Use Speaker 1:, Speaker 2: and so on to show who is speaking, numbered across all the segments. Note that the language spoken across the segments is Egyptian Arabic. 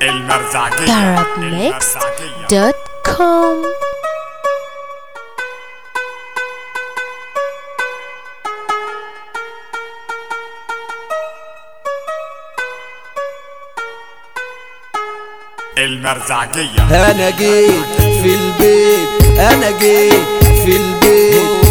Speaker 1: المرزعجية
Speaker 2: arabmixed.com
Speaker 1: المرزعجية
Speaker 3: انا جيت في البيت انا جيت في البيت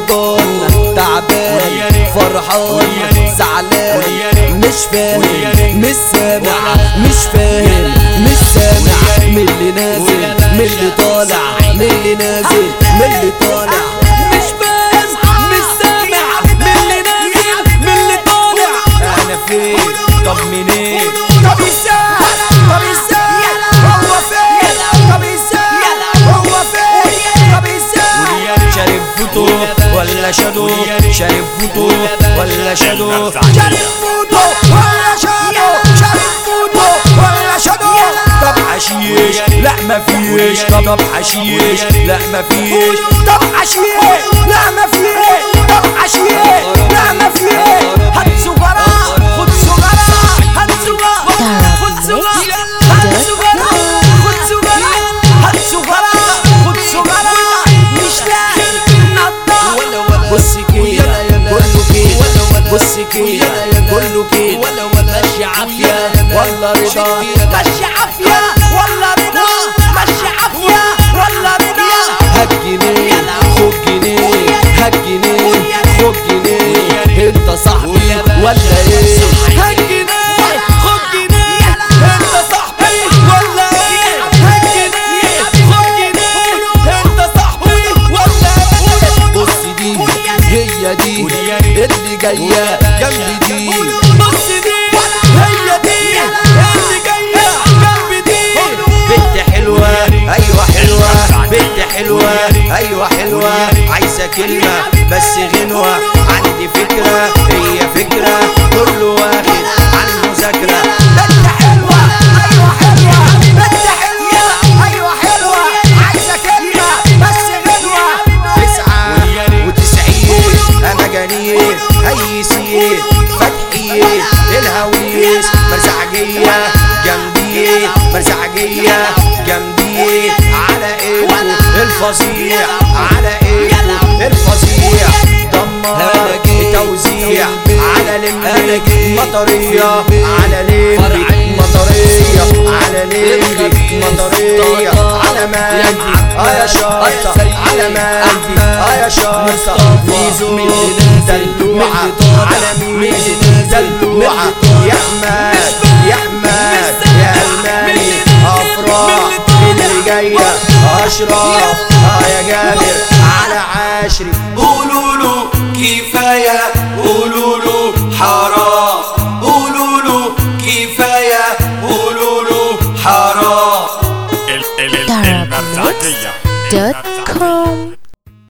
Speaker 3: خربان تعبان فرحان زعلان مش فاهم مش سامع مش فاهم مش سامع من اللي نازل من اللي طالع من اللي نازل من اللي طالع مش فاهم مش سامع من اللي نازل من اللي طالع انا فين طب منين طب ازاي طب ازاي هو فين طب ازاي هو فين طب ازاي شارب فوتو ولا شادو شارب فوتو ولا شادو شارب فوتو ولا شادو شارب فوتو ولا شادو طب حشيش لا مفيش طب حشيش لا مفيش طب حشيش لا مفيش طب حشيش لا مفيش هات سجارة خد سجارة هات سجارة خد سجارة هات سجارة خد سجارة هات سجارة خد سجارة مش لاقي نضارة بص كده كله كده بص كده كله كده ماشي عافية ولا رضا ماشي عافية ولا رضا ماشي عافية ولا رضا هات جنيه خد جنيه هات جنيه خد جنيه انت صاحبي ولا ايه هات جنيه خد جنيه انت صاحبي ولا ايه هات جنيه خد جنيه انت صاحبي ولا ايه بص دي هي دي اللي جايه جنب دي بص دي هي دي اللي جايه جنب دي بنت حلوه ايوه حلوه بنت حلوه ايوه حلوه عايزه كلمه بس غنوه عندي فكره هي فكره كله واخد عن المذاكره بنت حلوه ايوه حلوه بنت حلوه ايوه حلوه عايزه كلمه بس غنوه تسعة وتسعين أمجانية هيسية فتحية الهويس مرزعجية جنبيه مرزعجية جنبيه على ايده الفظيع على ايده الفظيع دمار توزيع على لمبي مطرية على لمبي مطرية على لمبي مطرية على مالي اه يا شرطة على مالي اه يا شرطة ميزو دلوعة على ميزو دلوعة يا حماد يا حماد يا الماني افراح اللي جاية اشرف اه يا جابر على عشري قولوا له كفاية قولوا له حرام قولوا له كفاية قولوا له حرام
Speaker 1: ال- ال- ال- المرزعجية
Speaker 2: arabmixed.com